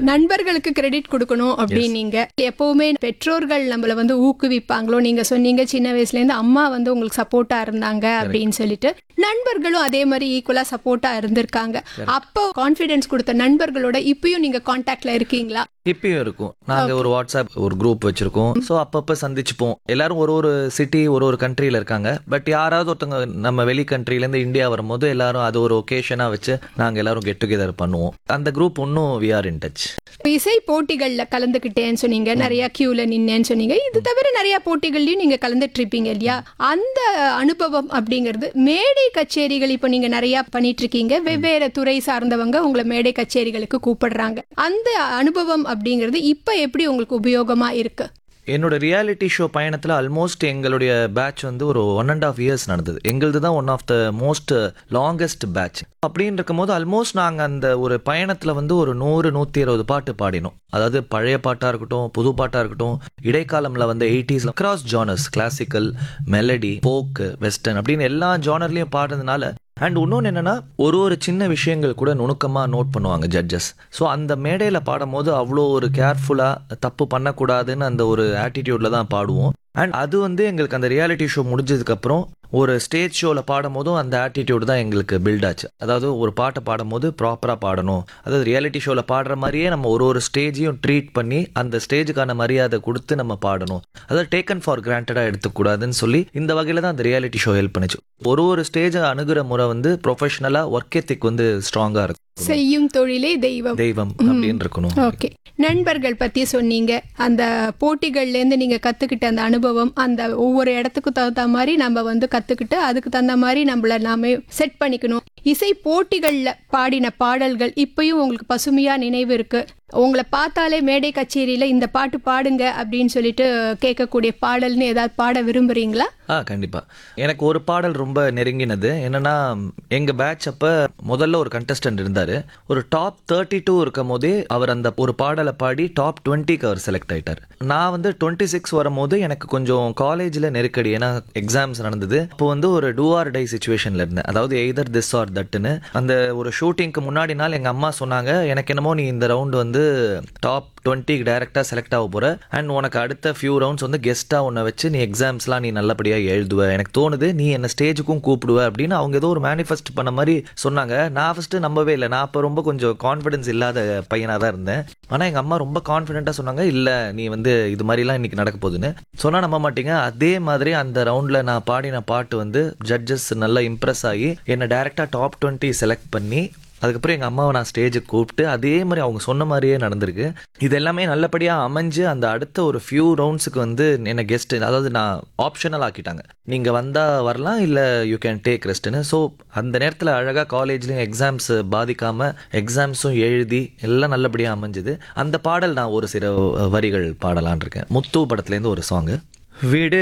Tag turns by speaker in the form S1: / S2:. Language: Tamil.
S1: நண்பர்களுக்கு கிரெடிட் கொடுக்கணும் அப்படின்னீங்க எப்பவுமே பெற்றோர்கள் நம்மள வந்து ஊக்குவிப்பாங்களோ நீங்க சொன்னீங்க சின்ன வயசுல இருந்து அம்மா வந்து உங்களுக்கு சப்போர்ட்டா இருந்தாங்க அப்படின்னு சொல்லிட்டு நண்பர்களும் அதே மாதிரி ஈக்குவலா சப்போர்ட்டா இருந்திருக்காங்க அப்போ கான்ஃபிடன்ஸ் கொடுத்த நண்பர்களோட இப்பயும் நீங்க கான்டாக்ட்ல இருக்கீங்களா
S2: இப்பயும் இருக்கும் நாங்க ஒரு வாட்ஸ்அப் ஒரு குரூப் வச்சிருக்கோம் ஸோ அப்பப்ப சந்திச்சுப்போம் எல்லாரும் ஒரு ஒரு சிட்டி ஒரு ஒரு கண்ட்ரியில இருக்காங்க பட் யாராவது ஒருத்தவங்க நம்ம வெளி கண்ட்ரில இருந்து இந்தியா வரும்போது எல்லாரும் அது ஒரு ஒகேஷனா வச்சு நாங்க எல்லாரும் கெட் டுகெதர் பண்ணுவோம் அந்த குரூப் இன்னும் வி ஆர் இன் டச்
S1: இசை போட்டிகள்ல கலந்துக்கிட்டேன்னு சொன்னீங்க நிறைய கியூல நின்னேன்னு சொன்னீங்க இது தவிர நிறைய போட்டிகள்லயும் நீங்க கலந்துட்டு இருப்பீங்க இல்லையா அந்த அனுபவம் அப்படிங்கிறது மேடை கச்சேரிகள் இப்போ நீங்க நிறைய பண்ணிட்டு இருக்கீங்க வெவ்வேறு துறை சார்ந்தவங்க உங்களை மேடை கச்சேரிகளுக்கு கூப்பிடுறாங்க அந்த அனுபவம் அப்படிங்கிறது இப்ப எப்படி உங்களுக்கு உபயோகமா இருக்கு
S2: என்னோட ரியாலிட்டி ஷோ பயணத்தில் ஆல்மோஸ்ட் எங்களுடைய பேட்ச் வந்து ஒரு ஒன் அண்ட் ஆஃப் இயர்ஸ் நடந்தது எங்களுது தான் one of the most longest batch அப்படின்னு இருக்கும்போது ஆல்மோஸ்ட் நாங்கள் அந்த ஒரு பயணத்தில் வந்து ஒரு நூறு நூற்றி இருபது பாட்டு பாடினோம் அதாவது பழைய பாட்டாக இருக்கட்டும் புது பாட்டாக இருக்கட்டும் இடைக்காலமில் வந்து எயிட்டிஸில் cross genres classical melody folk western அப்படின்னு எல்லா ஜானர்லையும் பாடுறதுனால அண்ட் இன்னொன்று என்னன்னா ஒரு ஒரு சின்ன விஷயங்கள் கூட நுணுக்கமாக நோட் பண்ணுவாங்க ஜட்ஜஸ் ஸோ அந்த மேடையில் பாடும்போது அவ்வளோ ஒரு கேர்ஃபுல்லாக தப்பு பண்ணக்கூடாதுன்னு அந்த ஒரு ஆட்டிடியூடில் தான் பாடுவோம் அண்ட் அது வந்து எங்களுக்கு அந்த ரியாலிட்டி ஷோ முடிஞ்சதுக்கப்புறம் ஒரு ஸ்டேஜ் ஷோவில் பாடும்போதும் அந்த ஆட்டிடியூட் தான் எங்களுக்கு பில்ட் ஆச்சு அதாவது ஒரு பாட்டை பாடும்போது ப்ராப்பராக பாடணும் அதாவது ரியாலிட்டி ஷோவில் பாடுற மாதிரியே நம்ம ஒரு ஒரு ஸ்டேஜையும் ட்ரீட் பண்ணி அந்த ஸ்டேஜுக்கான மரியாதை கொடுத்து நம்ம பாடணும் அதாவது டேக்கன் ஃபார் கிராண்டடாக எடுத்துக்கூடாதுன்னு சொல்லி இந்த வகையில் தான் அந்த ரியாலிட்டி ஷோ ஹெல்ப் பண்ணுச்சு ஒரு ஒரு ஸ்டேஜை அணுகிற முறை வந்து ப்ரொஃபஷனலாக ஒர்க் எத்திக் வந்து ஸ்ட்ராங்காக இருக்கும்
S1: செய்யும் தொழிலே தெய்வம்
S2: தெய்வம் அப்படின்னு இருக்கணும்
S1: ஓகே நண்பர்கள் பத்தி சொன்னீங்க அந்த போட்டிகள்ல இருந்து நீங்க கத்துக்கிட்ட அந்த அனுபவம் அந்த ஒவ்வொரு இடத்துக்கு தகுந்த மாதிரி நம்ம வந்து கத்துக்கிட்டு அதுக்கு தகுந்த மாதிரி நம்மள நாமே செட் பண்ணிக்கணும் இசை போட்டிகள்ல பாடின பாடல்கள் இப்பயும் உங்களுக்கு பசுமையா நினைவு இருக்கு உங்களை பார்த்தாலே மேடை கச்சேரியில இந்த பாட்டு பாடுங்க அப்படின்னு சொல்லிட்டு கேட்கக்கூடிய பாடல்னு ஏதாவது பாட விரும்புறீங்களா
S2: ஆ கண்டிப்பா எனக்கு ஒரு பாடல் ரொம்ப நெருங்கினது என்னன்னா எங்க பேட்ச் அப்ப முதல்ல ஒரு கண்டஸ்டன்ட் இருந்தாரு ஒரு டாப் தேர்ட்டி டூ இருக்கும் போதே அவர் அந்த ஒரு பாடலை பாடி டாப் டுவெண்ட்டிக்கு அவர் செலக்ட் ஆயிட்டார் நான் வந்து டுவெண்ட்டி சிக்ஸ் வரும்போது எனக்கு கொஞ்சம் காலேஜ்ல நெருக்கடி ஏன்னா எக்ஸாம்ஸ் நடந்தது அப்போ வந்து ஒரு டூ ஆர் டை சுச்சுவேஷன்ல இருந்தேன் அதாவது எய்தர் திஸ் ஆர் தட்டுன்னு அந்த ஒரு ஷூட்டிங்க்கு முன்னாடி நாள் எங்க அம்மா சொன்னாங்க எனக்கு என்னமோ நீ இந்த ரவுண்ட் வந்து டாப் டுவெண்ட்டிக்கு டைரக்டாக செலக்ட் ஆக போற அண்ட் உனக்கு அடுத்த ஃபியூ ரவுண்ட்ஸ் வந்து கெஸ்ட்டாக உன்னை வச்சு நீ எக்ஸாம்ஸ்லாம் நீ நல்லபடியாக எழுதுவ எனக்கு தோணுது நீ என்ன ஸ்டேஜுக்கும் கூப்பிடுவ அப்படின்னு அவங்க ஏதோ ஒரு மேனிஃபெஸ்ட் பண்ண மாதிரி சொன்னாங்க நான் ஃபர்ஸ்ட் நம்பவே இல்லை நான் அப்போ ரொம்ப கொஞ்சம் கான்ஃபிடன்ஸ் இல்லாத பையனாக தான் இருந்தேன் ஆனால் எங்கள் அம்மா ரொம்ப கான்ஃபிடென்ட்டாக சொன்னாங்க இல்லை நீ வந்து இது மாதிரிலாம் இன்னைக்கு நடக்க போகுதுன்னு சொன்னால் நம்ப மாட்டீங்க அதே மாதிரி அந்த ரவுண்டில் நான் பாடின பாட்டு வந்து ஜட்ஜஸ் நல்லா இம்ப்ரெஸ் ஆகி என்னை டேரெக்டாக டாப் டுவெண்ட்டி செலக்ட் பண்ணி அதுக்கப்புறம் எங்கள் அம்மாவை நான் ஸ்டேஜுக்கு கூப்பிட்டு அதே மாதிரி அவங்க சொன்ன மாதிரியே நடந்திருக்கு இது எல்லாமே நல்லபடியாக அமைஞ்சு அந்த அடுத்த ஒரு ஃபியூ ரவுண்ட்ஸுக்கு வந்து என்ன கெஸ்ட் அதாவது நான் ஆப்ஷனல் ஆக்கிட்டாங்க நீங்கள் வந்தால் வரலாம் இல்லை யூ கேன் டேக் ரெஸ்ட்டுன்னு ஸோ அந்த நேரத்தில் அழகாக காலேஜ்லேயும் எக்ஸாம்ஸ் பாதிக்காமல் எக்ஸாம்ஸும் எழுதி எல்லாம் நல்லபடியாக அமைஞ்சுது அந்த பாடல் நான் ஒரு சில வரிகள் பாடலான் இருக்கேன் முத்து படத்துலேருந்து ஒரு சாங்கு வீடு